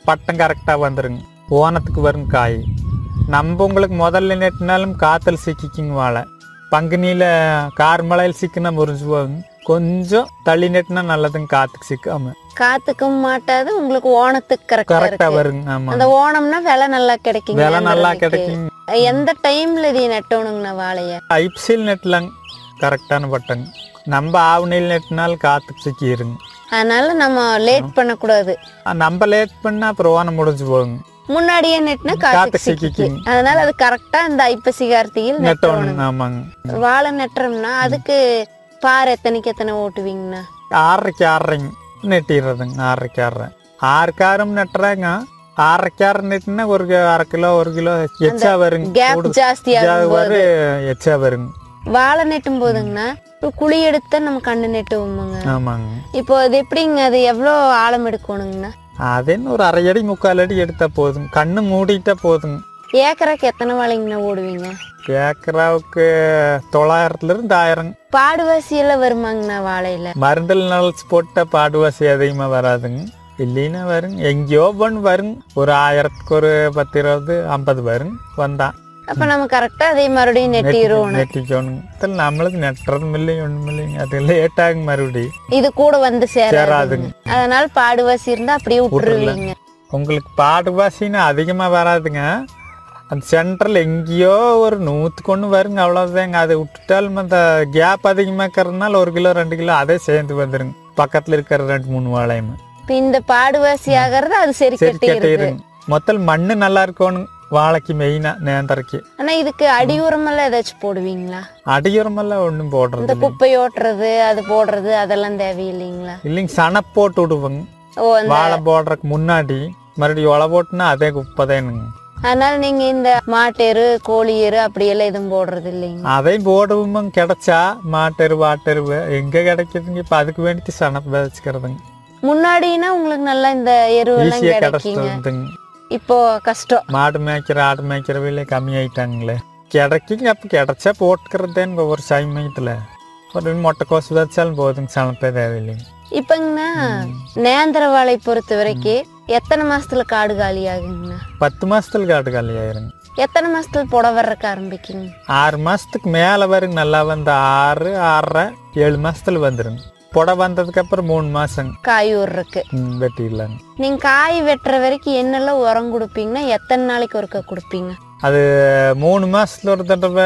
பட்டம் கரெக்டாக வந்துருங்க ஓனத்துக்கு வரும் காய் நம்ம உங்களுக்கு முதல்ல நெட்டினாலும் காத்தில் சிக்கிக்குங்க வாழை பங்குனியில் கார் மழையில் சிக்கினா முறிஞ்சு போகுங்க கொஞ்சம் தள்ளி நெட்டினா நல்லதுங்க காற்றுக்கு சிக்காம காத்துக்கும் மாட்டாது உங்களுக்கு ஓணத்துக்கு கரெக்டா கரெக்டாக இருக்கு வருங்க ஆமாம் அந்த ஓணம்னா விலை நல்லா கிடைக்குங்க விலை நல்லா நேந்திரத்துக்கு. கிடைக்குங்க எந்த டைம்ல இது நட்டணுங்கண்ணா வாழைய ஐப்சில் நெட்டலாங்க கரெக்டான பட்டங்க நம்ம ஆவணியில் நெட்டினால் காற்றுக்கு சிக்கிடுங்க அதனால நம்ம லேட் பண்ணக்கூடாது நம்ம லேட் பண்ணால் அப்புறம் ஓனம் முடிஞ்சு போகுங்க முன்னாடியே நெட்டினா காத்துக்கு காத்துக்கு சிக்கிக்கு சிக்கிக்குங்க. அதனால அது கரெக்டா இந்த ஐப்பசி கார்த்திகையில் நெட்டணும் நெட்டணும் ஆமாங்க வாழை நட்டுறோம்னா அதுக்கு பார் எத்தனைக்கு எத்தனை ஓட்டுவீங்கண்ணா ஆறரைக்கு ஆறரைங்க நெட்டிடுறதுங்க ஆறரைக்கு ஆறரை ஆறுக்காரும் நட்டுறாங்க ஆறரைக்காரம் நெட்டினா ஒரு கி- அரை கிலோ ஒரு கிலோ எச்சா வருங்க கேப் கூடு- ஜாஸ்தி ஜா- ஆகும் வரு எச்சா வருங்க வாழை நெட்டும் போதுங்கண்ணா இப்போ குழி எடுத்து நம்ம கண்ணு நெட்டுவோமுங்க ஆமாங்க இப்போ அது எப்படிங்க அது எவ்வளோ ஆழம் எடுக்கணுங்கண்ணா அது என்ன ஒரு அரை அடி முக்கால் அடி எடுத்தா போதுங்க கண்ணு மூடிட்டா போதுங்க ஏக்கராக்கு எத்தனை வாழைங்கண்ணா ஓடுவீங்க ஏக்கராவுக்கு தொள்ளாயிரத்துல இருந்து ஆயிரம் பாடுவாசி எல்லாம் வருமாங்கண்ணா வாழையில மருந்தில் நலச்சு போட்டா பாடுவாசி அதிகமா வராதுங்க இல்லைன்னா வருங்க எங்கேயோ ஒன்று வருங்க ஒரு ஆயிரத்துக்கு ஒரு பத்து இருபது ஐம்பது வருங்க வந்தான் அப்ப நம்ம கரெக்டா அதே மறுபடியும் நெட்டிடுவோம் நெட்டிக்கோணுங்க இதில் நம்மளுக்கு நெட்டுறதும் இல்லைங்க ஒன்றும் இல்லைங்க அது லேட் ஆகுங்க மறுபடியும் இது கூட வந்து சேராதுங்க சேராதுங்க அதனால பாடுவாசி இருந்தா அப்படியே விட்டுருவீங்க உங்களுக்கு பாடுவாசின்னு அதிகமாக வராதுங்க அந்த சென்டரில் எங்கேயோ ஒரு நூற்றுக்கு ஒன்று வருங்க அவ்வளோதாங்க அதை விட்டுட்டாலும் அந்த கேப் அதிகமாக இருக்கிறதுனால ஒரு கிலோ ரெண்டு கிலோ அதே சேர்ந்து வந்துருங்க பக்கத்தில் இருக்கிற ரெண்டு மூணு வாழையும் இப்ப இந்த பாடுவாசி ஆகிறது அது சரி சரி கட்டிடுது கட்டிடுங்க மொத்தம் மண்ணு நல்லா இருக்கணும் வாழைக்கு மெயினாக நேந்தரைக்கு ஆனா இதுக்கு அடி உரமெல்லாம் ஏதாச்சும் போடுவீங்களா அடியுரமெல்லாம் ஒன்றும் போடுறது இந்த இல்லைங்க குப்பை ஓட்டுறது அது போடுறது அதெல்லாம் தேவையில்லைங்களா இல்லைங்க சனை போட்டு விடுவோங்க ஓ அந்த வாழை போடுறதுக்கு முன்னாடி மறுபடியும் ஒலை போட்டுனா அதே குப்பை தானுங்க அதனால நீங்க இந்த மாட்டேரு கோழி எரு அப்படியெல்லாம் எதுவும் போடுறது இல்லைங்க அதையும் போடுவோம் கிடைச்சா மாட்டெரு வாட்டெரு எங்க கிடைக்குதுங்க இப்ப அதுக்கு வேண்டிட்டு சனப்பு விதைச்சுக்கிறதுங்க முன்னாடினா உங்களுக்கு நல்லா இந்த எருவெல்லாம் ஈஸியா கிடைக்குங்க கிடைச்சிருதுங்க இப்போ கஷ்டம் மாடு மேய்க்கிற ஆடு மேய்க்கிற விலை கம்மி ஆயிட்டாங்களே கிடைக்குங்க அப்ப கிடைச்சா போட்டுக்கிறதேங்க ஒவ்வொரு சமயத்துல ஒரு மொட்டை கோசு வச்சாலும் போதுங்க சனப்பே தேவையில்லைங்க இப்பங்கண்ணா நேந்திர வாழை பொறுத்த வரைக்கும் எத்தனை மாசத்துல காடு காலி ஆகுங்கண்ணா பத்து மாசத்துல காடு காலி ஆயிருங்க எத்தனை மாசத்துல புடை வர்றதுக்கு ஆரம்பிக்குங்க ஆறு மாசத்துக்கு மேல வருங்க நல்லா வந்து ஆறு ஆறரை ஏழு மாசத்துல வந்துருங்க புடை வந்ததுக்கு அப்புறம் மூணு மாசம் காய் விடுறதுக்கு வெட்டிடலாங்க நீங்க காய் வெட்டுற வரைக்கும் என்னெல்லாம் உரம் கொடுப்பீங்கன்னா எத்தனை நாளைக்கு ஒருக்கா கொடுப்பீங்க அது மூணு மாசத்துல ஒரு தடவை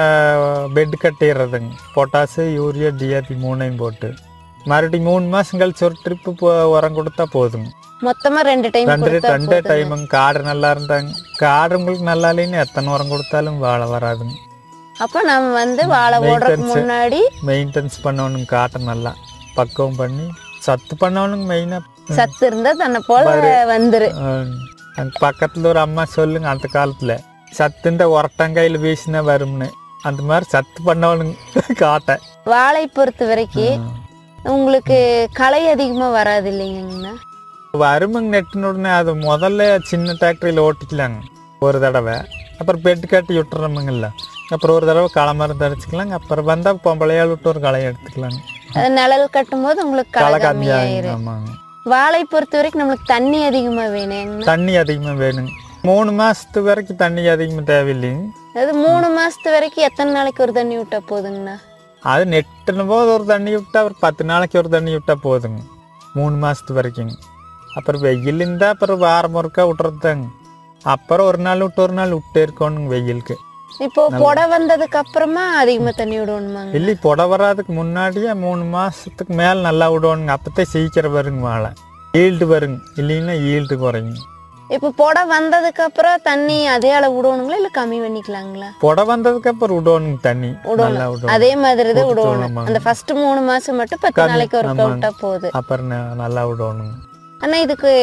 பெட் கட்டிடுறதுங்க பொட்டாசு யூரியா டிஏபி மூணையும் போட்டு மறுபடியும் மூணு மாசம் கழிச்சு ஒரு ட்ரிப்பு உரம் கொடுத்தா போதுங்க மொத்தமா ரெண்டு டைம் ரெண்டு கொடுத்தா ரெண்டு போதுங்க. டைமுங்க காடு நல்லா இருந்தாங்க காடு உங்களுக்கு நல்லா இல்லைன்னு எத்தனை உரம் கொடுத்தாலும் வாழை வராதுங்க அப்ப நம்ம வந்து வாழை ஓடுறதுக்கு Maintenance. முன்னாடி மெயின்டெனன்ஸ் பண்ணணுங்க காட்டை நல்லா பக்குவம் பண்ணி சத்து பண்ணணுங்க மெயினாக சத்து இருந்தா தன்னை போல வந்துரு அங்க பக்கத்துல ஒரு அம்மா சொல்லுங்க அந்த காலத்துல சத்து இந்த உரட்டங்கையில் வீசினா வரும்னு அந்த மாதிரி சத்து பண்ணவனுங்க காட்டை வாழை பொறுத்த வரைக்கும் உங்களுக்கு களை அதிகமா வராது இல்லைங்கண்ணா வருமுங்க நெட்டின உடனே அது முதல்ல சின்ன டிராக்டரியில் ஓட்டிக்கலாங்க ஒரு தடவை அப்புறம் பெட் கட்டி விட்டுறோமுங்கல்ல அப்புறம் ஒரு தடவை களை மருந்து அடிச்சுக்கலாங்க அப்புறம் வந்தால் பொம்பளையால் விட்டு ஒரு களை எடுத்துக்கலாங்க அது நிழல் கட்டும் போது உங்களுக்கு களை களை கம்மியாகுங்க கம்மியாயிரும் ஆமாங்க வாழை பொறுத்த வரைக்கும் நம்மளுக்கு தண்ணி அதிகமா வேணுங்கண்ணா தண்ணி அதிகமாக வேணுங்க மூணு மாசத்து வரைக்கும் தண்ணி அதிகமாக தேவையில்லைங்க அது மூணு மாசத்து வரைக்கும் எத்தனை நாளைக்கு ஒரு தண்ணி விட்டா போதுங்கண்ணா அது நெட்டுன போது ஒரு தண்ணி விட்டா ஒரு பத்து நாளைக்கு ஒரு தண்ணி விட்டா போதுங்க மூணு மாசத்து வரைக்கும் அப்புறம் வெயில் இருந்தா அப்புறம் வாரம் ஒருக்கா விட்டுறதுதாங்க அப்புறம் ஒரு நாள் விட்டு ஒரு நாள் விட்டே இருக்கணுங்க வெயிலுக்கு இப்போ புடை வந்ததுக்கு அப்புறமா அதிகமா தண்ணி விடணுமாங்க இல்லை புடை வராதுக்கு முன்னாடியே மூணு மாசத்துக்கு மேல நல்லா விடணுங்க அப்பத்தே சீக்கிரம் வருங்க வாழை ஈல்டு வருங்க இல்லைன்னா ஈல்டு குறையுங்க இப்போ புடை வந்ததுக்கு அப்புறம் தண்ணி அதே அளவு விடணுங்களா இல்ல கம்மி பண்ணிக்கலாங்களா புடை வந்ததுக்கு அப்புறம் விடணுங்க தண்ணி நல்லா விடணும் அதே மாதிரி தான் விட்டுட்டு விடணும் ஆமாங்க. அந்த ஃபர்ஸ்ட் மூணு மாசம் மட்டும் பத்து கம்மி, நாளைக்கு ஒருக்கா ஆமாங்க. விட்டா போகுது அப்புறம் ந- நல்லா விடணுங்க ஆனா இதுக்கு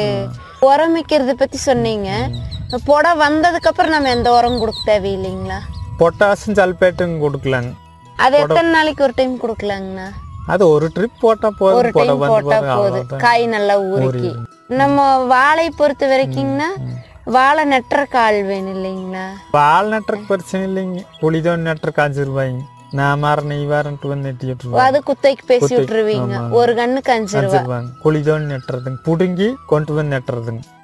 உரம் வைக்கிறது பத்தி சொன்னீங்க புடை வந்ததுக்கு அப்புறம் நம்ம எந்த உரம் கொடுக்க தேவையில்லைங்களா பொட்டாசும் சல்பேட்டும் கொடுக்கலாங்க அது எத்தனை நாளைக்கு ஒரு டைம் கொடுக்கலாங்கண்ணா அது ஒரு ட்ரிப் போட்டா ஒரு போதும் புடை டைம் வந்து போட்டா பாருங்க, போதும் அவ்வளவுதான். காய் நல்லா ஊறிக்கி நம்ம வாழை பொறுத்த வரைக்கும்னா வாழை நட்டுற கால் வேணும் இல்லைங்களா வால் நட்டுறக்கு பிரச்சனை இல்லைங்க புளிதோன் நட்டுறக்கு அஞ்சு ரூபாய்ங்க நான் மாற நீ வாரன்ட்டு வந்து நெட்டி விட்டுருவாங்க அது குத்தைக்கு பேசி குத்தைக்கு, விட்டுருவீங்க ஆமாங்க. ஒரு கண்ணுக்கு அஞ்சு அஞ்சு ரூபா ரூபாங்க புளிதோன் நட்டுறதுங்க புடுங்கி கொண்டு வந்து நட்டுறதுங்க